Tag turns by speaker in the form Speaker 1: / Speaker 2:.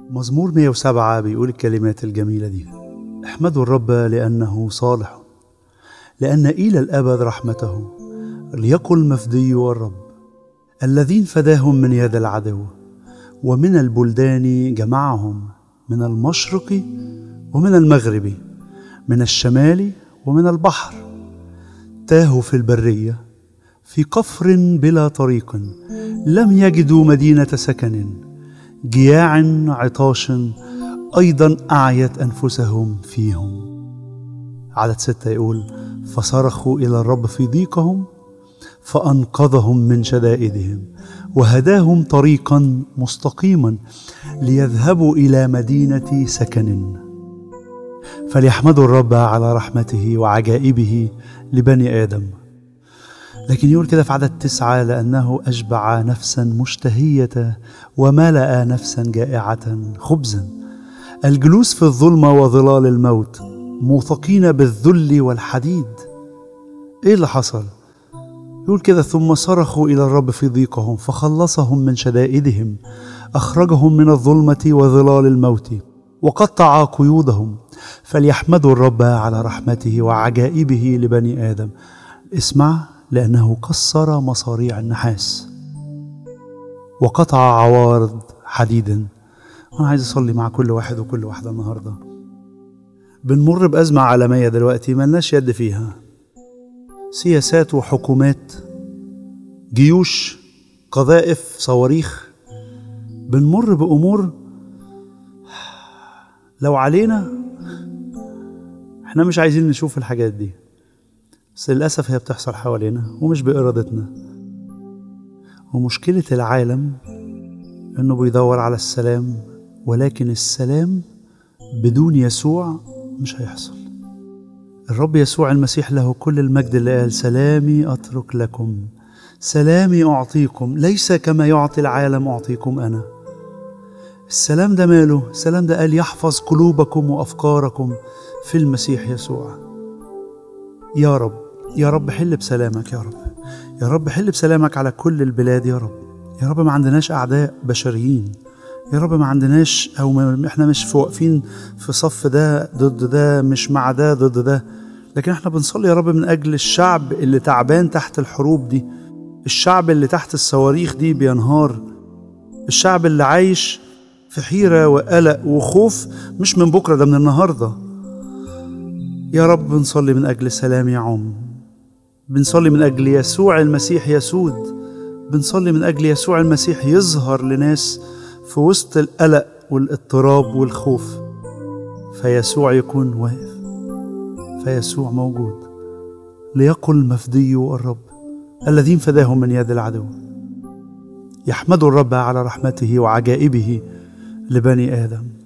Speaker 1: مزمور 107 بيقول الكلمات الجميلة دي احمدوا الرب لأنه صالح لأن إلى الأبد رحمته ليقل مفدي الرب الذين فداهم من يد العدو ومن البلدان جمعهم من المشرق ومن المغرب من الشمال ومن البحر تاهوا في البرية في قفر بلا طريق لم يجدوا مدينة سكن جياع عطاش أيضا أعيت أنفسهم فيهم عدد ستة يقول فصرخوا إلى الرب في ضيقهم فأنقذهم من شدائدهم وهداهم طريقا مستقيما ليذهبوا إلى مدينة سكن فليحمدوا الرب على رحمته وعجائبه لبني آدم لكن يقول كده في عدد تسعة لأنه أشبع نفسا مشتهية وملأ نفسا جائعة خبزا الجلوس في الظلمة وظلال الموت موثقين بالذل والحديد إيه اللي حصل؟ يقول كده ثم صرخوا إلى الرب في ضيقهم فخلصهم من شدائدهم أخرجهم من الظلمة وظلال الموت وقطع قيودهم فليحمدوا الرب على رحمته وعجائبه لبني آدم اسمع لأنه كسر مصاريع النحاس وقطع عوارض حديد وأنا عايز أصلي مع كل واحد وكل واحدة النهاردة بنمر بأزمة عالمية دلوقتي ملناش يد فيها سياسات وحكومات جيوش قذائف صواريخ بنمر بأمور لو علينا احنا مش عايزين نشوف الحاجات دي بس للأسف هي بتحصل حوالينا ومش بإرادتنا ومشكلة العالم إنه بيدور على السلام ولكن السلام بدون يسوع مش هيحصل الرب يسوع المسيح له كل المجد اللي قال سلامي أترك لكم سلامي أعطيكم ليس كما يعطي العالم أعطيكم أنا السلام ده ماله السلام ده قال يحفظ قلوبكم وأفكاركم في المسيح يسوع يا رب يا رب حل بسلامك يا رب يا رب حل بسلامك على كل البلاد يا رب يا رب ما عندناش أعداء بشريين يا رب ما عندناش أو ما احنا مش واقفين في صف ده ضد ده مش مع ده ضد ده لكن احنا بنصلي يا رب من أجل الشعب اللي تعبان تحت الحروب دي الشعب اللي تحت الصواريخ دي بينهار الشعب اللي عايش في حيرة وقلق وخوف مش من بكرة ده من النهاردة يا رب بنصلي من أجل سلام يعم بنصلي من أجل يسوع المسيح يسود بنصلي من أجل يسوع المسيح يظهر لناس في وسط القلق والاضطراب والخوف فيسوع يكون واقف فيسوع موجود ليقل مفدي الرب الذين فداهم من يد العدو يحمدوا الرب على رحمته وعجائبه لبني آدم